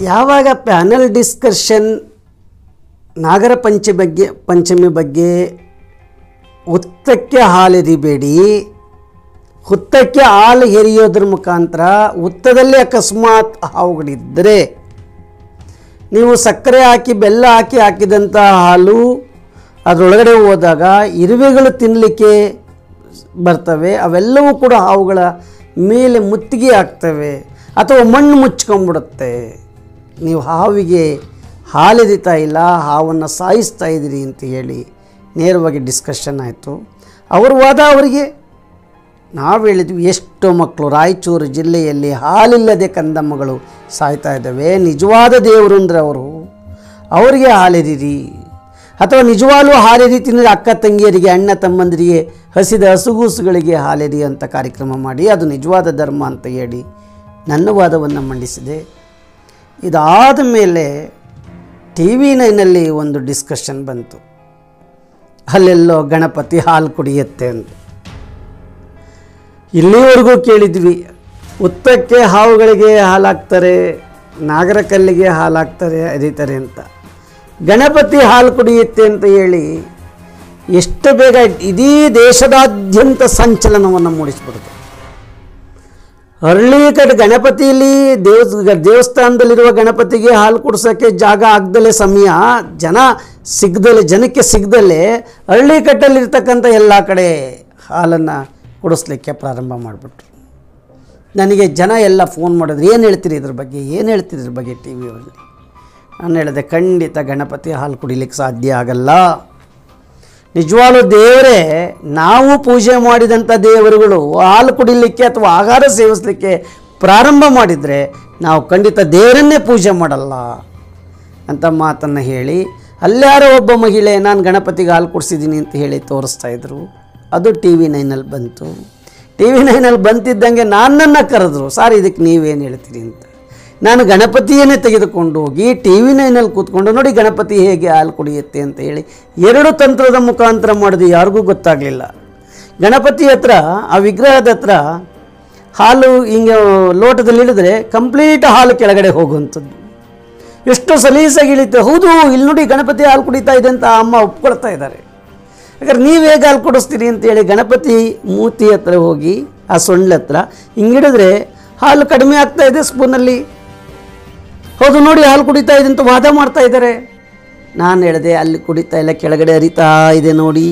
ಯಾವಾಗ panel discussion ನಾಗರ ಪಂಚ ಬಗ್ಗೆ ಪಂಚಮಿ ಬಗ್ಗೆ ಹುತ್ತಕ್ಕೆ ಹಾಲೆರಿಬೇಡಿ ಹುತ್ತಕ್ಕೆ ಹಾಲು ಹೆರಿಯೋದ್ರ ಮುಖಾಂತರ ಹುತ್ತದಲ್ಲಿ ಅಕಸ್ಮಾತ್ ಹಾವುಗಳಿದ್ದರೆ ನೀವು ಸಕ್ಕರೆ ಹಾಕಿ ಬೆಲ್ಲ ಹಾಕಿ ಹಾಕಿದಂಥ ಹಾಲು ಅದರೊಳಗಡೆ ಹೋದಾಗ ಇರುವೆಗಳು ತಿನ್ನಲಿಕ್ಕೆ ಬರ್ತವೆ ಅವೆಲ್ಲವೂ ಕೂಡ ಹಾವುಗಳ ಮೇಲೆ ಮುತ್ತಿಗೆ ಆಗ್ತವೆ ಅಥವಾ ಮಣ್ಣು ಮುಚ್ಕೊಂಡ್ಬಿಡುತ್ತೆ ನೀವು ಹಾವಿಗೆ ಹಾಲೆರಿತಾ ಇಲ್ಲ ಹಾವನ್ನು ಸಾಯಿಸ್ತಾ ಇದ್ದೀರಿ ಅಂತ ಹೇಳಿ ನೇರವಾಗಿ ಡಿಸ್ಕಷನ್ ಆಯಿತು ಅವ್ರ ವಾದ ಅವರಿಗೆ ನಾವು ಹೇಳಿದ್ವಿ ಎಷ್ಟೋ ಮಕ್ಕಳು ರಾಯಚೂರು ಜಿಲ್ಲೆಯಲ್ಲಿ ಹಾಲಿಲ್ಲದೆ ಕಂದಮ್ಮಗಳು ಸಾಯ್ತಾ ಇದ್ದಾವೆ ನಿಜವಾದ ದೇವರು ಅಂದರೆ ಅವರು ಅವರಿಗೆ ಹಾಲೆರಿರಿ ಅಥವಾ ನಿಜವಾಗ್ಲೂ ಹಾಲೆರಿ ತಿನ್ನದ ಅಕ್ಕ ತಂಗಿಯರಿಗೆ ಅಣ್ಣ ತಮ್ಮಂದಿರಿಗೆ ಹಸಿದ ಹಸುಗೂಸುಗಳಿಗೆ ಹಾಲೆರಿ ಅಂತ ಕಾರ್ಯಕ್ರಮ ಮಾಡಿ ಅದು ನಿಜವಾದ ಧರ್ಮ ಅಂತ ಹೇಳಿ ನನ್ನ ವಾದವನ್ನು ಮಂಡಿಸಿದೆ ಇದಾದ ಮೇಲೆ ಟಿ ವಿ ನೈನಲ್ಲಿ ಒಂದು ಡಿಸ್ಕಷನ್ ಬಂತು ಅಲ್ಲೆಲ್ಲೋ ಗಣಪತಿ ಹಾಲು ಕುಡಿಯುತ್ತೆ ಅಂತ ಇಲ್ಲಿವರೆಗೂ ಕೇಳಿದ್ವಿ ಉತ್ತಕ್ಕೆ ಹಾವುಗಳಿಗೆ ಹಾಲಾಕ್ತಾರೆ ನಾಗರಕಲ್ಲಿಗೆ ಹಾಲಾಕ್ತಾರೆ ಅರಿತಾರೆ ಅಂತ ಗಣಪತಿ ಹಾಲು ಕುಡಿಯುತ್ತೆ ಅಂತ ಹೇಳಿ ಎಷ್ಟು ಬೇಗ ಇಡೀ ದೇಶದಾದ್ಯಂತ ಸಂಚಲನವನ್ನು ಮೂಡಿಸ್ಬಿಡ್ತು ಹಳ್ಳಿ ಕಡೆ ಗಣಪತಿಯಲ್ಲಿ ದೇವ ದೇವಸ್ಥಾನದಲ್ಲಿರುವ ಗಣಪತಿಗೆ ಹಾಲು ಕುಡಿಸೋಕ್ಕೆ ಜಾಗ ಆಗ್ದಲೇ ಸಮಯ ಜನ ಸಿಗ್ದಲೆ ಜನಕ್ಕೆ ಸಿಗ್ದಲೇ ಹಳ್ಳಿ ಕಟ್ಟಲ್ಲಿರ್ತಕ್ಕಂಥ ಎಲ್ಲ ಕಡೆ ಹಾಲನ್ನು ಕುಡಿಸ್ಲಿಕ್ಕೆ ಪ್ರಾರಂಭ ಮಾಡಿಬಿಟ್ರು ನನಗೆ ಜನ ಎಲ್ಲ ಫೋನ್ ಮಾಡಿದ್ರು ಏನು ಹೇಳ್ತೀರಿ ಇದ್ರ ಬಗ್ಗೆ ಏನು ಹೇಳ್ತೀರಿ ಇದ್ರ ಬಗ್ಗೆ ಟಿ ವಿಯಲ್ಲಿ ನಾನು ಹೇಳಿದೆ ಖಂಡಿತ ಗಣಪತಿ ಹಾಲು ಕುಡಿಲಿಕ್ಕೆ ಸಾಧ್ಯ ಆಗಲ್ಲ ನಿಜವಾಗ್ಲೂ ದೇವರೇ ನಾವು ಪೂಜೆ ಮಾಡಿದಂಥ ದೇವರುಗಳು ಹಾಲು ಕುಡಿಲಿಕ್ಕೆ ಅಥವಾ ಆಹಾರ ಸೇವಿಸಲಿಕ್ಕೆ ಪ್ರಾರಂಭ ಮಾಡಿದರೆ ನಾವು ಖಂಡಿತ ದೇವರನ್ನೇ ಪೂಜೆ ಮಾಡಲ್ಲ ಅಂತ ಮಾತನ್ನು ಹೇಳಿ ಅಲ್ಯಾರೋ ಒಬ್ಬ ಮಹಿಳೆ ನಾನು ಗಣಪತಿಗೆ ಹಾಲು ಕುಡಿಸಿದ್ದೀನಿ ಅಂತ ಹೇಳಿ ತೋರಿಸ್ತಾ ಇದ್ರು ಅದು ಟಿ ವಿ ನೈನಲ್ಲಿ ಬಂತು ಟಿ ವಿ ನೈನಲ್ಲಿ ಬಂತಿದ್ದಂಗೆ ನನ್ನನ್ನು ಕರೆದ್ರು ಸರ್ ಇದಕ್ಕೆ ನೀವೇನು ಹೇಳ್ತೀರಿ ಅಂತ ನಾನು ಗಣಪತಿಯನ್ನೇ ತೆಗೆದುಕೊಂಡು ಹೋಗಿ ಟಿ ವಿ ನೈನಲ್ಲಿ ಕೂತ್ಕೊಂಡು ನೋಡಿ ಗಣಪತಿ ಹೇಗೆ ಹಾಲು ಕುಡಿಯುತ್ತೆ ಅಂತ ಹೇಳಿ ಎರಡು ತಂತ್ರದ ಮುಖಾಂತರ ಮಾಡಿದ್ದು ಯಾರಿಗೂ ಗೊತ್ತಾಗಲಿಲ್ಲ ಗಣಪತಿ ಹತ್ರ ಆ ವಿಗ್ರಹದ ಹತ್ರ ಹಾಲು ಹಿಂಗೆ ಲೋಟದಲ್ಲಿ ಇಳಿದ್ರೆ ಕಂಪ್ಲೀಟ್ ಹಾಲು ಕೆಳಗಡೆ ಹೋಗುವಂಥದ್ದು ಎಷ್ಟು ಸಲೀಸಾಗಿ ಇಳಿತು ಹೌದು ಇಲ್ಲಿ ನೋಡಿ ಗಣಪತಿ ಹಾಲು ಕುಡಿತಾ ಇದೆ ಅಂತ ಆ ಅಮ್ಮ ಒಪ್ಕೊಳ್ತಾ ಇದ್ದಾರೆ ಯಾಕಂದ್ರೆ ನೀವು ಹೇಗೆ ಹಾಲು ಕುಡಿಸ್ತೀರಿ ಅಂತೇಳಿ ಗಣಪತಿ ಮೂತಿ ಹತ್ರ ಹೋಗಿ ಆ ಸೊಳ್ಳೆ ಹತ್ರ ಹಿಂಗಿಡಿದ್ರೆ ಹಾಲು ಕಡಿಮೆ ಆಗ್ತಾ ಇದೆ ಸ್ಪೂನಲ್ಲಿ ಹೌದು ನೋಡಿ ಹಾಲು ಕುಡಿತಾ ಇದೆ ಅಂತ ವಾದ ಮಾಡ್ತಾ ಇದ್ದಾರೆ ನಾನು ಹೇಳಿದೆ ಅಲ್ಲಿ ಕುಡಿತಾ ಇಲ್ಲ ಕೆಳಗಡೆ ಹರಿತಾ ಇದೆ ನೋಡಿ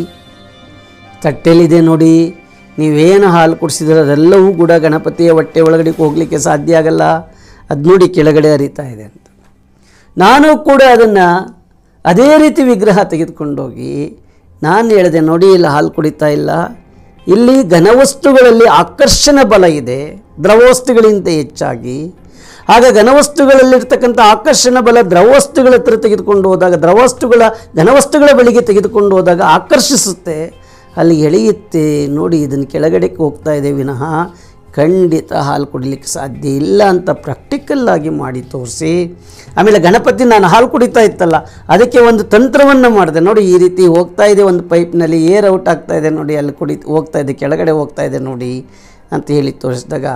ತಟ್ಟೆಲಿದೆ ನೋಡಿ ನೀವೇನು ಹಾಲು ಕುಡಿಸಿದ್ರೆ ಅದೆಲ್ಲವೂ ಕೂಡ ಗಣಪತಿಯ ಹೊಟ್ಟೆ ಒಳಗಡೆ ಹೋಗಲಿಕ್ಕೆ ಸಾಧ್ಯ ಆಗಲ್ಲ ಅದು ನೋಡಿ ಕೆಳಗಡೆ ಹರಿತಾ ಇದೆ ಅಂತ ನಾನು ಕೂಡ ಅದನ್ನು ಅದೇ ರೀತಿ ವಿಗ್ರಹ ತೆಗೆದುಕೊಂಡೋಗಿ ನಾನು ಹೇಳಿದೆ ನೋಡಿ ಇಲ್ಲಿ ಹಾಲು ಕುಡಿತಾ ಇಲ್ಲ ಇಲ್ಲಿ ಘನವಸ್ತುಗಳಲ್ಲಿ ಆಕರ್ಷಣ ಬಲ ಇದೆ ದ್ರವವಸ್ತುಗಳಿಂದ ಹೆಚ್ಚಾಗಿ ಆಗ ಘನವಸ್ತುಗಳಲ್ಲಿರ್ತಕ್ಕಂಥ ಆಕರ್ಷಣ ಬಲ ದ್ರವವಸ್ತುಗಳ ಹತ್ರ ತೆಗೆದುಕೊಂಡು ಹೋದಾಗ ದ್ರವವಸ್ತುಗಳ ಘನವಸ್ತುಗಳ ಬಳಿಗೆ ತೆಗೆದುಕೊಂಡು ಹೋದಾಗ ಆಕರ್ಷಿಸುತ್ತೆ ಅಲ್ಲಿ ಎಳೆಯುತ್ತೆ ನೋಡಿ ಇದನ್ನು ಕೆಳಗಡೆಗೆ ಹೋಗ್ತಾ ಇದೆ ವಿನಃ ಖಂಡಿತ ಹಾಲು ಕುಡಿಲಿಕ್ಕೆ ಸಾಧ್ಯ ಇಲ್ಲ ಅಂತ ಪ್ರಾಕ್ಟಿಕಲ್ ಆಗಿ ಮಾಡಿ ತೋರಿಸಿ ಆಮೇಲೆ ಗಣಪತಿ ನಾನು ಹಾಲು ಕುಡಿತಾ ಇತ್ತಲ್ಲ ಅದಕ್ಕೆ ಒಂದು ತಂತ್ರವನ್ನು ಮಾಡಿದೆ ನೋಡಿ ಈ ರೀತಿ ಹೋಗ್ತಾ ಇದೆ ಒಂದು ಪೈಪ್ನಲ್ಲಿ ಏರ್ ಔಟ್ ಆಗ್ತಾ ಇದೆ ನೋಡಿ ಅಲ್ಲಿ ಕುಡಿ ಹೋಗ್ತಾ ಇದೆ ಕೆಳಗಡೆ ಹೋಗ್ತಾ ಇದೆ ನೋಡಿ ಅಂತ ಹೇಳಿ ತೋರಿಸಿದಾಗ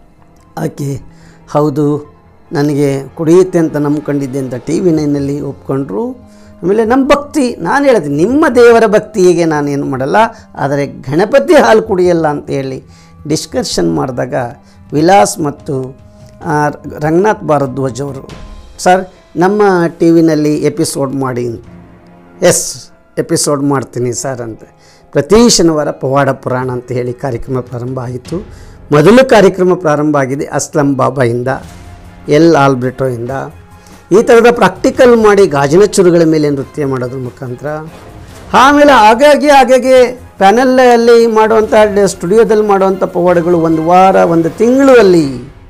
ಆಕೆ ಹೌದು ನನಗೆ ಕುಡಿಯುತ್ತೆ ಅಂತ ನಂಬ್ಕೊಂಡಿದ್ದೆ ಅಂತ ಟಿ ವಿ ನೈನಲ್ಲಿ ಒಪ್ಕೊಂಡ್ರು ಆಮೇಲೆ ನಮ್ಮ ಭಕ್ತಿ ನಾನು ಹೇಳಿದೆ ನಿಮ್ಮ ದೇವರ ಭಕ್ತಿಗೆ ನಾನೇನು ಮಾಡಲ್ಲ ಆದರೆ ಗಣಪತಿ ಹಾಲು ಕುಡಿಯಲ್ಲ ಅಂತ ಹೇಳಿ ಡಿಸ್ಕಷನ್ ಮಾಡಿದಾಗ ವಿಲಾಸ್ ಮತ್ತು ಆ, ರಂಗನಾಥ್ ಭಾರದ್ವಾಜ್ ಅವರು ಸರ್ ನಮ್ಮ ಟಿ ವಿನಲ್ಲಿ ಎಪಿಸೋಡ್ ಮಾಡಿ ಎಸ್ ಎಪಿಸೋಡ್ ಮಾಡ್ತೀನಿ ಸರ್ ಅಂತ ಪ್ರತಿ ಶನಿವಾರ ಪವಾಡ ಪುರಾಣ ಅಂತ ಹೇಳಿ ಕಾರ್ಯಕ್ರಮ ಪ್ರಾರಂಭ ಆಯಿತು ಮೊದಲು ಕಾರ್ಯಕ್ರಮ ಪ್ರಾರಂಭ ಆಗಿದೆ ಅಸ್ಲಂ ಬಾಬಾಯಿಂದ ಎಲ್ ಆಲ್ಬ್ರಿಟೋಯಿಂದ ಈ ಥರದ ಪ್ರಾಕ್ಟಿಕಲ್ ಮಾಡಿ ಗಾಜಿನ ಚುರುಗಳ ಮೇಲೆ ನೃತ್ಯ ಮಾಡೋದ್ರ ಮುಖಾಂತರ ಆಮೇಲೆ ಹಾಗಾಗಿ ಹಾಗಾಗಿ ಪ್ಯಾನಲಲ್ಲಿ ಮಾಡುವಂಥ ಸ್ಟುಡಿಯೋದಲ್ಲಿ ಮಾಡುವಂಥ ಪವಾಡಗಳು ಒಂದು ವಾರ ಒಂದು ತಿಂಗಳು ಅಲ್ಲಿ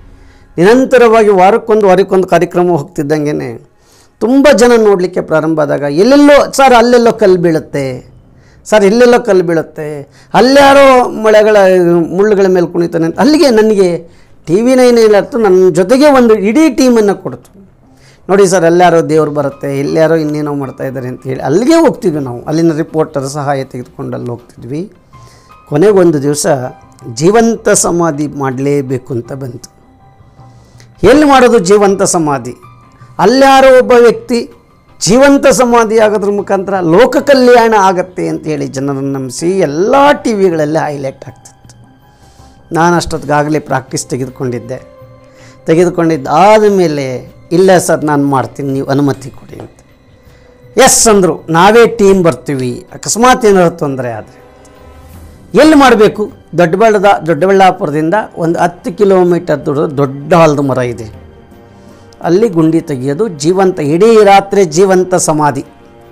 ನಿರಂತರವಾಗಿ ವಾರಕ್ಕೊಂದು ವಾರಕ್ಕೊಂದು ಕಾರ್ಯಕ್ರಮ ಹೋಗ್ತಿದ್ದಂಗೆ ತುಂಬ ಜನ ನೋಡಲಿಕ್ಕೆ ಪ್ರಾರಂಭ ಆದಾಗ ಎಲ್ಲೆಲ್ಲೋ ಸರ್ ಅಲ್ಲೆಲ್ಲೋ ಕಲ್ಲು ಬೀಳುತ್ತೆ ಸರ್ ಇಲ್ಲೆಲ್ಲೋ ಕಲ್ಲು ಬೀಳುತ್ತೆ ಅಲ್ಯಾರೋ ಮಳೆಗಳ ಮುಳ್ಳುಗಳ ಮೇಲೆ ಕುಣಿತಾನೆ ಅಂತ ಅಲ್ಲಿಗೆ ನನಗೆ ಟಿ ವಿ ನೈನ್ ಏನಾಯ್ತು ನನ್ನ ಜೊತೆಗೆ ಒಂದು ಇಡೀ ಟೀಮನ್ನು ಕೊಡ್ತು ನೋಡಿ ಸರ್ ಎಲ್ಲಾರೋ ದೇವ್ರು ಬರುತ್ತೆ ಎಲ್ಲಾರೋ ಇನ್ನೇನೋ ಮಾಡ್ತಾ ಇದ್ದಾರೆ ಅಂತ ಹೇಳಿ ಅಲ್ಲಿಗೆ ಹೋಗ್ತಿದ್ವಿ ನಾವು ಅಲ್ಲಿನ ರಿಪೋರ್ಟರ್ ಸಹಾಯ ತೆಗೆದುಕೊಂಡು ಅಲ್ಲಿ ಹೋಗ್ತಿದ್ವಿ ಕೊನೆಗೊಂದು ದಿವಸ ಜೀವಂತ ಸಮಾಧಿ ಮಾಡಲೇಬೇಕು ಅಂತ ಬಂತು ಎಲ್ಲಿ ಮಾಡೋದು ಜೀವಂತ ಸಮಾಧಿ ಅಲ್ಯಾರೋ ಒಬ್ಬ ವ್ಯಕ್ತಿ ಜೀವಂತ ಸಮಾಧಿ ಆಗೋದ್ರ ಮುಖಾಂತರ ಲೋಕ ಕಲ್ಯಾಣ ಆಗತ್ತೆ ಅಂತೇಳಿ ಜನರನ್ನು ನಂಬಿಸಿ ಎಲ್ಲ ಟಿ ವಿಗಳಲ್ಲಿ ಹೈಲೈಟ್ ಆಗ್ತಿತ್ತು ನಾನು ಅಷ್ಟೊತ್ತಿಗಾಗಲೇ ಪ್ರಾಕ್ಟೀಸ್ ತೆಗೆದುಕೊಂಡಿದ್ದೆ ತೆಗೆದುಕೊಂಡಿದ್ದಾದ ಮೇಲೆ ಇಲ್ಲ ಸರ್ ನಾನು ಮಾಡ್ತೀನಿ ನೀವು ಅನುಮತಿ ಕೊಡಿ ಅಂತ ಎಸ್ ಅಂದರು ನಾವೇ ಟೀಮ್ ಬರ್ತೀವಿ ಅಕಸ್ಮಾತ್ ಏನಾದ್ರು ತೊಂದರೆ ಆದರೆ ಎಲ್ಲಿ ಮಾಡಬೇಕು ದೊಡ್ಡಬಳ್ಳದ ದೊಡ್ಡಬಳ್ಳಾಪುರದಿಂದ ಒಂದು ಹತ್ತು ಕಿಲೋಮೀಟರ್ ದೂರದ ದೊಡ್ಡ ಆಲದ ಮರ ಇದೆ ಅಲ್ಲಿ ಗುಂಡಿ ತೆಗೆಯೋದು ಜೀವಂತ ಇಡೀ ರಾತ್ರಿ ಜೀವಂತ ಸಮಾಧಿ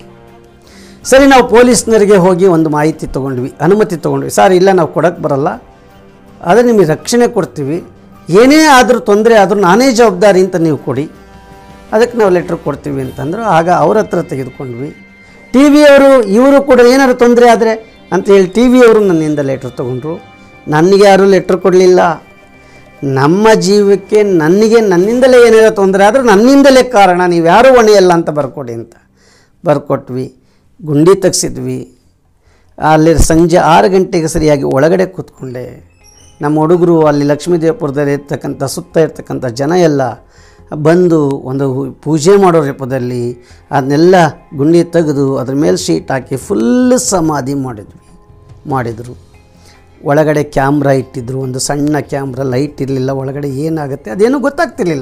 ಸರಿ ನಾವು ಪೊಲೀಸ್ನರಿಗೆ ಹೋಗಿ ಒಂದು ಮಾಹಿತಿ ತೊಗೊಂಡ್ವಿ ಅನುಮತಿ ತೊಗೊಂಡ್ವಿ ಸರ್ ಇಲ್ಲ ನಾವು ಕೊಡೋಕ್ಕೆ ಬರಲ್ಲ ಆದರೆ ನಿಮಗೆ ರಕ್ಷಣೆ ಕೊಡ್ತೀವಿ ಏನೇ ಆದರೂ ತೊಂದರೆ ಆದರೂ ನಾನೇ ಜವಾಬ್ದಾರಿ ಅಂತ ನೀವು ಕೊಡಿ ಅದಕ್ಕೆ ನಾವು ಲೆಟ್ರ್ ಕೊಡ್ತೀವಿ ಅಂತಂದರು ಆಗ ಅವ್ರ ಹತ್ರ ತೆಗೆದುಕೊಂಡ್ವಿ ಟಿ ವಿಯವರು ಇವರು ಕೂಡ ಏನಾದ್ರು ತೊಂದರೆ ಆದರೆ ಅಂತ ಹೇಳಿ ಟಿ ವಿಯವರು ನನ್ನಿಂದ ಲೆಟ್ರ್ ತೊಗೊಂಡ್ರು ನನಗೆ ಯಾರೂ ಲೆಟ್ರ್ ಕೊಡಲಿಲ್ಲ ನಮ್ಮ ಜೀವಕ್ಕೆ ನನಗೆ ನನ್ನಿಂದಲೇ ಏನಾದ್ರು ತೊಂದರೆ ಆದರೂ ನನ್ನಿಂದಲೇ ಕಾರಣ ನೀವು ಯಾರೂ ಹೊಣೆಯಲ್ಲ ಅಂತ ಬರ್ಕೊಡಿ ಅಂತ ಬರ್ಕೊಟ್ವಿ ಗುಂಡಿ ತೆಗ್ಸಿದ್ವಿ ಅಲ್ಲಿ ಸಂಜೆ ಆರು ಗಂಟೆಗೆ ಸರಿಯಾಗಿ ಒಳಗಡೆ ಕೂತ್ಕೊಂಡೆ ನಮ್ಮ ಹುಡುಗರು ಅಲ್ಲಿ ಲಕ್ಷ್ಮೀದೇವಪುರದಲ್ಲಿ ಇರ್ತಕ್ಕಂಥ ಸುತ್ತ ಇರ್ತಕ್ಕಂಥ ಜನ ಎಲ್ಲ ಬಂದು ಒಂದು ಪೂಜೆ ಮಾಡೋ ರೂಪದಲ್ಲಿ ಅದನ್ನೆಲ್ಲ ಗುಂಡಿ ತೆಗೆದು ಅದ್ರ ಮೇಲೆ ಶೀಟ್ ಹಾಕಿ ಫುಲ್ ಸಮಾಧಿ ಮಾಡಿದ್ವಿ ಮಾಡಿದರು ಒಳಗಡೆ ಕ್ಯಾಮ್ರಾ ಇಟ್ಟಿದ್ರು ಒಂದು ಸಣ್ಣ ಕ್ಯಾಮ್ರಾ ಲೈಟ್ ಇರಲಿಲ್ಲ ಒಳಗಡೆ ಏನಾಗುತ್ತೆ ಅದೇನೂ ಗೊತ್ತಾಗ್ತಿರ್ಲಿಲ್ಲ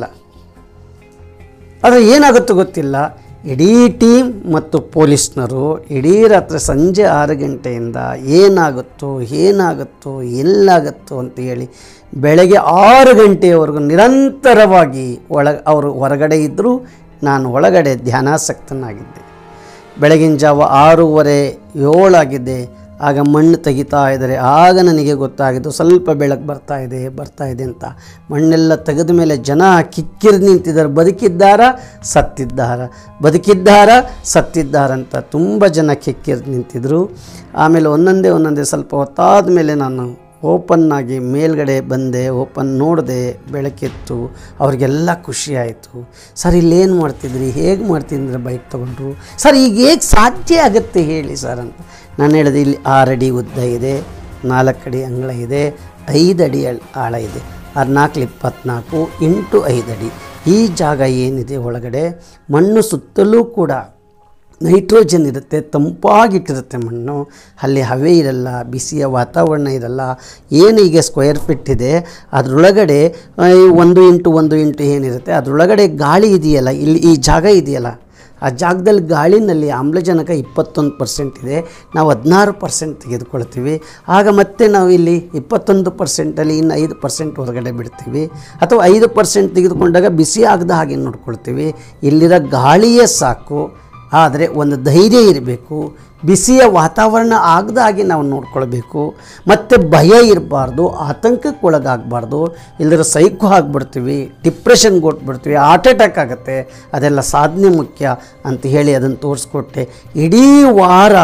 ಆದರೆ ಏನಾಗುತ್ತೋ ಗೊತ್ತಿಲ್ಲ ಇಡೀ ಟೀಮ್ ಮತ್ತು ಪೊಲೀಸ್ನರು ಇಡೀ ರಾತ್ರಿ ಸಂಜೆ ಆರು ಗಂಟೆಯಿಂದ ಏನಾಗುತ್ತೋ ಏನಾಗುತ್ತೋ ಎಲ್ಲಾಗುತ್ತೋ ಅಂತ ಹೇಳಿ ಬೆಳಗ್ಗೆ ಆರು ಗಂಟೆಯವರೆಗೂ ನಿರಂತರವಾಗಿ ಒಳ ಅವರು ಹೊರಗಡೆ ಇದ್ದರೂ ನಾನು ಒಳಗಡೆ ಧ್ಯಾನಾಸಕ್ತನಾಗಿದ್ದೆ ಬೆಳಗಿನ ಜಾವ ಆರೂವರೆ ಏಳಾಗಿದ್ದೆ ಆಗ ಮಣ್ಣು ತೆಗಿತಾ ಇದ್ದಾರೆ ಆಗ ನನಗೆ ಗೊತ್ತಾಗಿದ್ದು ಸ್ವಲ್ಪ ಬೆಳಕು ಬರ್ತಾ ಇದೆ ಬರ್ತಾ ಇದೆ ಅಂತ ಮಣ್ಣೆಲ್ಲ ತೆಗೆದ ಮೇಲೆ ಜನ ಕಿಕ್ಕಿರಿದು ನಿಂತಿದ್ದಾರೆ ಬದುಕಿದ್ದಾರ ಸತ್ತಿದ್ದಾರ ಬದುಕಿದ್ದಾರ ಸತ್ತಿದ್ದಾರಂತ ತುಂಬ ಜನ ಕಿಕ್ಕಿರಿದು ನಿಂತಿದ್ದರು ಆಮೇಲೆ ಒಂದೊಂದೇ ಒಂದೊಂದೇ ಸ್ವಲ್ಪ ಹೊತ್ತಾದ ಮೇಲೆ ನಾನು ಓಪನ್ ಆಗಿ ಮೇಲ್ಗಡೆ ಬಂದೆ ಓಪನ್ ನೋಡಿದೆ ಬೆಳಕಿತ್ತು ಅವ್ರಿಗೆಲ್ಲ ಖುಷಿ ಆಯಿತು ಸರ್ ಇಲ್ಲೇನು ಮಾಡ್ತಿದ್ರಿ ಹೇಗೆ ಮಾಡ್ತಿದ್ರೆ ಬೈಕ್ ತೊಗೊಂಡ್ರು ಸರ್ ಈಗ ಹೇಗೆ ಸಾಧ್ಯ ಆಗುತ್ತೆ ಹೇಳಿ ಸರ್ ಅಂತ ನಾನು ಹೇಳಿದೆ ಇಲ್ಲಿ ಆರು ಅಡಿ ಉದ್ದ ಇದೆ ನಾಲ್ಕು ಅಡಿ ಅಂಗಳ ಇದೆ ಐದು ಅಡಿ ಅಳ್- ಆಳ ಇದೆ ಹದಿನಾಲ್ಕು ಇಪ್ಪತ್ನಾಲ್ಕು ಇಂಟು ಐದು ಅಡಿ ಈ ಜಾಗ ಏನಿದೆ ಒಳಗಡೆ ಮಣ್ಣು ಸುತ್ತಲೂ ಕೂಡ ನೈಟ್ರೋಜನ್ ಇರುತ್ತೆ ತಂಪಾಗಿಟ್ಟಿರುತ್ತೆ ಮಣ್ಣು ಅಲ್ಲಿ ಹವೆ ಇರಲ್ಲ ಬಿಸಿಯ ವಾತಾವರಣ ಇರಲ್ಲ ಏನು ಈಗ ಸ್ಕ್ವೇರ್ ಫೀಟ್ ಇದೆ ಅದರೊಳಗಡೆ ಆ, ಈ ಒಂದು ಇಂಟು ಒಂದು ಇಂಟು ಏನಿರುತ್ತೆ ಅದರೊಳಗಡೆ ಗಾಳಿ ಇದೆಯಲ್ಲ ಇಲ್ಲಿ ಈ ಜಾಗ ಇದೆಯಲ್ಲ ಆ ಜಾಗದಲ್ಲಿ ಗಾಳಿನಲ್ಲಿ ಆಮ್ಲಜನಕ ಇಪ್ಪತ್ತೊಂದು ಪರ್ಸೆಂಟ್ ಇದೆ ನಾವು ಹದಿನಾರು ಪರ್ಸೆಂಟ್ ತೆಗೆದುಕೊಳ್ತೀವಿ ಆಗ ಮತ್ತೆ ನಾವು ಇಲ್ಲಿ ಇಪ್ಪತ್ತೊಂದು ಪರ್ಸೆಂಟಲ್ಲಿ ಇನ್ನು ಐದು ಪರ್ಸೆಂಟ್ ಹೊರಗಡೆ ಬಿಡ್ತೀವಿ ಅಥವಾ ಐದು ಪರ್ಸೆಂಟ್ ತೆಗೆದುಕೊಂಡಾಗ ಬಿಸಿ ಆಗದ ಹಾಗೆ ನೋಡ್ಕೊಳ್ತೀವಿ ಇಲ್ಲಿರೋ ಗಾಳಿಯೇ ಸಾಕು ಆದರೆ ಒಂದು ಧೈರ್ಯ ಇರಬೇಕು ಬಿಸಿಯ ವಾತಾವರಣ ಆಗದ ಹಾಗೆ ನಾವು ನೋಡ್ಕೊಳ್ಬೇಕು ಮತ್ತು ಭಯ ಇರಬಾರ್ದು ಆತಂಕಕ್ಕೆ ಒಳಗಾಗಬಾರ್ದು ಇಲ್ಲದ್ರೆ ಸೈಕೋ ಆಗಿಬಿಡ್ತೀವಿ ಡಿಪ್ರೆಷನ್ಗೆ ಕೊಟ್ಬಿಡ್ತೀವಿ ಹಾರ್ಟ್ ಅಟ್ಯಾಕ್ ಆಗುತ್ತೆ ಅದೆಲ್ಲ ಸಾಧನೆ ಮುಖ್ಯ ಅಂತ ಹೇಳಿ ಅದನ್ನು ತೋರಿಸ್ಕೊಟ್ಟೆ ಇಡೀ ವಾರ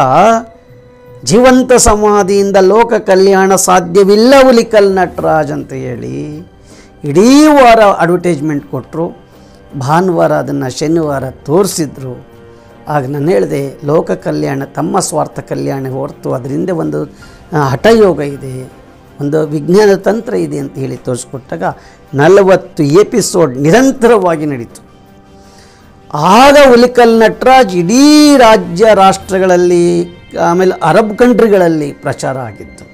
ಜೀವಂತ ಸಮಾಧಿಯಿಂದ ಲೋಕ ಕಲ್ಯಾಣ ಸಾಧ್ಯವಿಲ್ಲ ಹುಲಿಕಲ್ ನಟರಾಜ್ ಅಂತ ಹೇಳಿ ಇಡೀ ವಾರ ಅಡ್ವರ್ಟೈಸ್ಮೆಂಟ್ ಕೊಟ್ಟರು ಭಾನುವಾರ ಅದನ್ನು ಶನಿವಾರ ತೋರಿಸಿದ್ರು ಆಗ ನಾನು ಹೇಳಿದೆ ಲೋಕ ಕಲ್ಯಾಣ ತಮ್ಮ ಸ್ವಾರ್ಥ ಕಲ್ಯಾಣ ಹೊರತು ಅದರಿಂದ ಒಂದು ಆ, ಹಠಯೋಗ ಇದೆ ಒಂದು ವಿಜ್ಞಾನ ತಂತ್ರ ಇದೆ ಅಂತ ಹೇಳಿ ತೋರಿಸ್ಕೊಟ್ಟಾಗ ನಲವತ್ತು ಎಪಿಸೋಡ್ ನಿರಂತರವಾಗಿ ನಡೀತು ಆಗ ಹುಲಿಕಲ್ ನಟರಾಜ್ ಇಡೀ ರಾಜ್ಯ ರಾಷ್ಟ್ರಗಳಲ್ಲಿ ಆಮೇಲೆ ಅರಬ್ ಕಂಟ್ರಿಗಳಲ್ಲಿ ಪ್ರಚಾರ ಆಗಿತ್ತು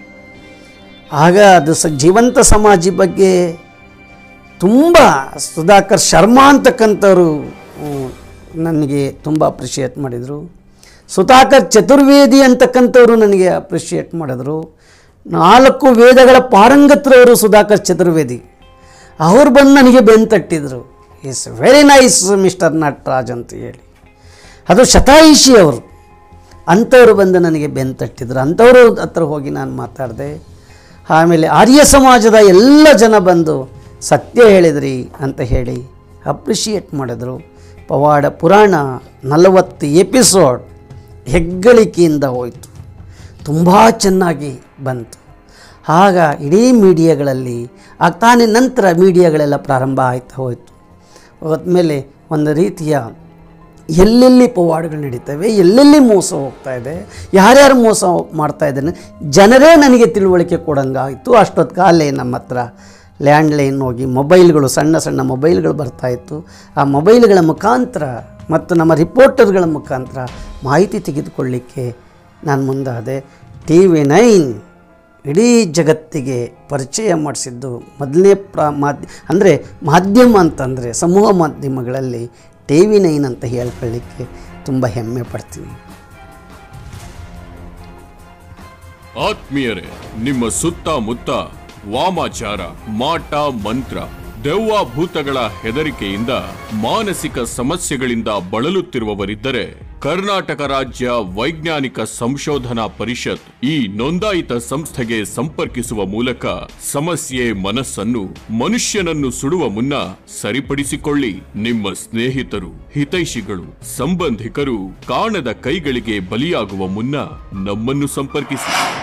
ಆಗ ಅದು ಸ ಜೀವಂತ ಸಮಾಜಿ ಬಗ್ಗೆ ತುಂಬ ಸುಧಾಕರ್ ಶರ್ಮಾ ಅಂತಕ್ಕಂಥವ್ರು ಹ್ಮ್, ನನಗೆ ತುಂಬ ಅಪ್ರಿಷಿಯೇಟ್ ಮಾಡಿದರು ಸುಧಾಕರ್ ಚತುರ್ವೇದಿ ಅಂತಕ್ಕಂಥವ್ರು ನನಗೆ ಅಪ್ರಿಷಿಯೇಟ್ ಮಾಡಿದ್ರು ನಾಲ್ಕು ವೇದಗಳ ಪಾರಂಗತ್ರವರು ಸುಧಾಕರ್ ಚತುರ್ವೇದಿ ಅವ್ರು ಬಂದು ನನಗೆ ಬೆನ್ನು ತಟ್ಟಿದ್ರು is very nice mister Nataraj ಅಂತ ಹೇಳಿ ಅದು ಶತಾಯುಷಿ ಅವರು ಅಂಥವ್ರು ಬಂದು ನನಗೆ ಬೆನ್ನು ತಟ್ಟಿದ್ರು ಅಂಥವ್ರು ಹತ್ರ ಹೋಗಿ ನಾನು ಮಾತಾಡಿದೆ ಆಮೇಲೆ ಆರ್ಯ ಸಮಾಜದ ಎಲ್ಲ ಜನ ಬಂದು ಸತ್ಯ ಹೇಳಿದ್ರಿ ಅಂತ ಹೇಳಿ ಅಪ್ರಿಷಿಯೇಟ್ ಮಾಡಿದ್ರು ಪವಾಡ ಪುರಾಣ ನಲವತ್ತು ಎಪಿಸೋಡ್ ಹೆಗ್ಗಳಿಕೆಯಿಂದ ಹೋಯಿತು ತುಂಬ ಚೆನ್ನಾಗಿ ಬಂತು ಆಗ ಇಡೀ ಮೀಡಿಯಾಗಳಲ್ಲಿ ಆಗ ತಾನೇ ನಂತರ ಮೀಡಿಯಾಗಳೆಲ್ಲ ಪ್ರಾರಂಭ ಆಯ್ತಾ ಹೋಯಿತು ಹೋದ್ಮೇಲೆ ಒಂದು ರೀತಿಯ ಎಲ್ಲೆಲ್ಲಿ ಪವಾಡಗಳು ನಡೀತವೆ ಎಲ್ಲೆಲ್ಲಿ ಮೋಸ ಹೋಗ್ತಾ ಇದೆ ಯಾರ್ಯಾರು ಮೋಸ ಮಾಡ್ತಾ ಇದ್ದಾನೆ ಜನರೇ ನನಗೆ ತಿಳುವಳಿಕೆ ಕೊಡಂಗಾಯಿತು ಅಷ್ಟೊತ್ತು ಕಾಲೇ ನಮ್ಮ ಹತ್ರ ಲ್ಯಾಂಡ್ಲೈನ್ ಹೋಗಿ ಮೊಬೈಲ್ಗಳು ಸಣ್ಣ ಸಣ್ಣ ಮೊಬೈಲ್ಗಳು ಬರ್ತಾಯಿತ್ತು ಆ ಮೊಬೈಲ್ಗಳ ಮುಖಾಂತರ ಮತ್ತು ನಮ್ಮ ರಿಪೋರ್ಟರ್ಗಳ ಮುಖಾಂತರ ಮಾಹಿತಿ ತೆಗೆದುಕೊಳ್ಳಿಕ್ಕೆ ನಾನು ಮುಂದಾದೆ ಟಿ ವಿ ನೈನ್ ಇಡೀ ಜಗತ್ತಿಗೆ ಪರಿಚಯ ಮಾಡಿಸಿದ್ದು ಮೊದಲನೇ ಪ್ರ ಮಾಧ್ಯ ಅಂದರೆ ಮಾಧ್ಯಮ ಅಂತಂದರೆ ಸಮೂಹ ಮಾಧ್ಯಮಗಳಲ್ಲಿ ಟಿ ವಿ ನೈನ್ ಅಂತ ಹೇಳ್ಕೊಳ್ಳಿಕ್ಕೆ ತುಂಬ ಹೆಮ್ಮೆ ಪಡ್ತೀನಿ ಆತ್ಮೀಯರೇ ನಿಮ್ಮ ಸುತ್ತಮುತ್ತ ವಾಮಾಚಾರ ಮಾಟ ಮಂತ್ರ ದೆವ್ವ ಭೂತಗಳ ಹೆದರಿಕೆಯಿಂದ ಮಾನಸಿಕ ಸಮಸ್ಯೆಗಳಿಂದ ಬಳಲುತ್ತಿರುವವರಿದ್ದರೆ ಕರ್ನಾಟಕ ರಾಜ್ಯ ವೈಜ್ಞಾನಿಕ ಸಂಶೋಧನಾ ಪರಿಷತ್ ಈ ನೋಂದಾಯಿತ ಸಂಸ್ಥೆಗೆ ಸಂಪರ್ಕಿಸುವ ಮೂಲಕ ಸಮಸ್ಯೆ ಮನಸ್ಸನ್ನು ಮನುಷ್ಯನನ್ನು ಸುಡುವ ಮುನ್ನ ಸರಿಪಡಿಸಿಕೊಳ್ಳಿ ನಿಮ್ಮ ಸ್ನೇಹಿತರು ಹಿತೈಷಿಗಳು ಸಂಬಂಧಿಕರು ಕಾಣದ ಕೈಗಳಿಗೆ ಬಲಿಯಾಗುವ ಮುನ್ನ ನಮ್ಮನ್ನು ಸಂಪರ್ಕಿಸಿ